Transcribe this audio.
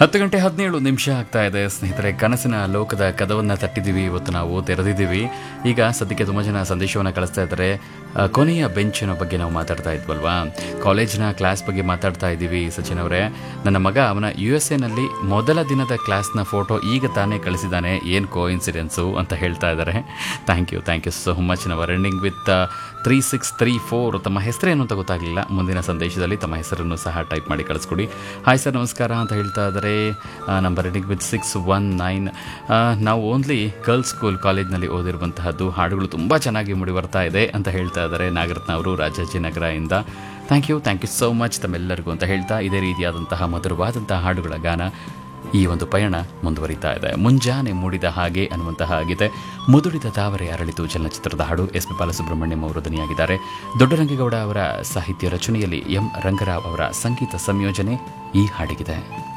ಹತ್ತು ಗಂಟೆ ಹದಿನೇಳು ನಿಮಿಷ ಆಗ್ತಾ ಇದೆ ಸ್ನೇಹಿತರೆ ಕನಸಿನ ಲೋಕದ ಕದವನ್ನು ತಟ್ಟಿದ್ದೀವಿ ಇವತ್ತು ನಾವು ತೆರೆದಿದ್ದೀವಿ ಈಗ ಸದ್ಯಕ್ಕೆ ತುಂಬ ಜನ ಸಂದೇಶವನ್ನು ಕಳಿಸ್ತಾ ಇದ್ದಾರೆ ಆ, ಕೊನೆಯ ಬೆಂಚಿನ ಬಗ್ಗೆ ನಾವು ಮಾತಾಡ್ತಾ ಇದ್ವಲ್ವಾ ಕಾಲೇಜಿನ ಕ್ಲಾಸ್ ಬಗ್ಗೆ ಮಾತಾಡ್ತಾ ಇದ್ದೀವಿ ಸಚಿನ್ ಅವರೇ ನನ್ನ ಮಗ ಅವನ ಯು ಎಸ್ ಎನಲ್ಲಿ ಮೊದಲ ದಿನದ ಕ್ಲಾಸ್ನ ಫೋಟೋ ಈಗ ತಾನೇ ಕಳಿಸಿದ್ದಾನೆ ಏನು ಕೋ ಇನ್ಸಿಡೆನ್ಸು ಅಂತ ಹೇಳ್ತಾ ಇದ್ದಾರೆ thank you thank you so much ನಾವು running with three six three four ತಮ್ಮ ಹೆಸರೇನು ಅಂತ ಗೊತ್ತಾಗಲಿಲ್ಲ ಮುಂದಿನ ಸಂದೇಶದಲ್ಲಿ ತಮ್ಮ ಹೆಸರನ್ನು ಸಹ ಟೈಪ್ ಮಾಡಿ ಕಳಿಸ್ಕೊಡಿ ಹಾಯ್ ಸರ್ ನಮಸ್ಕಾರ ಅಂತ ಹೇಳ್ತಾ ಇದ್ದಾರೆ number running with six one nine ನಾವು ಓನ್ಲಿ ಗರ್ಲ್ಸ್ ಸ್ಕೂಲ್ ಕಾಲೇಜ್ನಲ್ಲಿ ಓದಿರುವಂತಹದ್ದು ಹಾಡುಗಳು ತುಂಬ ಚೆನ್ನಾಗಿ ಮೂಡಿ ಬರ್ತಾ ಇದೆ ಅಂತ ಹೇಳ್ತಾ ಇದ್ದಾರೆ ನಾಗರತ್ನ ಅವರು ರಾಜಾಜಿನಗರದಿಂದ thank you thank you so much ತಮ್ಮೆಲ್ಲರಿಗೂ ಅಂತ ಹೇಳ್ತಾ ಇದೇ ರೀತಿಯಾದಂತಹ ಮಧುರವಾದಂತಹ ಹಾಡುಗಳ ಗಾನ ಈ ಒಂದು ಪಯಣ ಮುಂದುವರಿತಾ ಇದೆ ಮುಂಜಾನೆ ಮೂಡಿದ ಹಾಗೆ ಅನ್ನುವಂತಹ ಗೀತೆ ಮುದುಡಿದ ತಾವರೆ ಅರಳಿತು ಚಲನಚಿತ್ರದ ಹಾಡು ಎಸ್ ಪಿ ಬಾಲಸುಬ್ರಹ್ಮಣ್ಯಂ ಅವರು ಧ್ವನಿಯಾಗಿದ್ದಾರೆ ದೊಡ್ಡರಂಗೇಗೌಡ ಅವರ ಸಾಹಿತ್ಯ ರಚನೆಯಲ್ಲಿ ಎಂ ರಂಗರಾವ್ ಅವರ ಸಂಗೀತ ಸಂಯೋಜನೆ ಈ ಹಾಡಿಗಿದೆ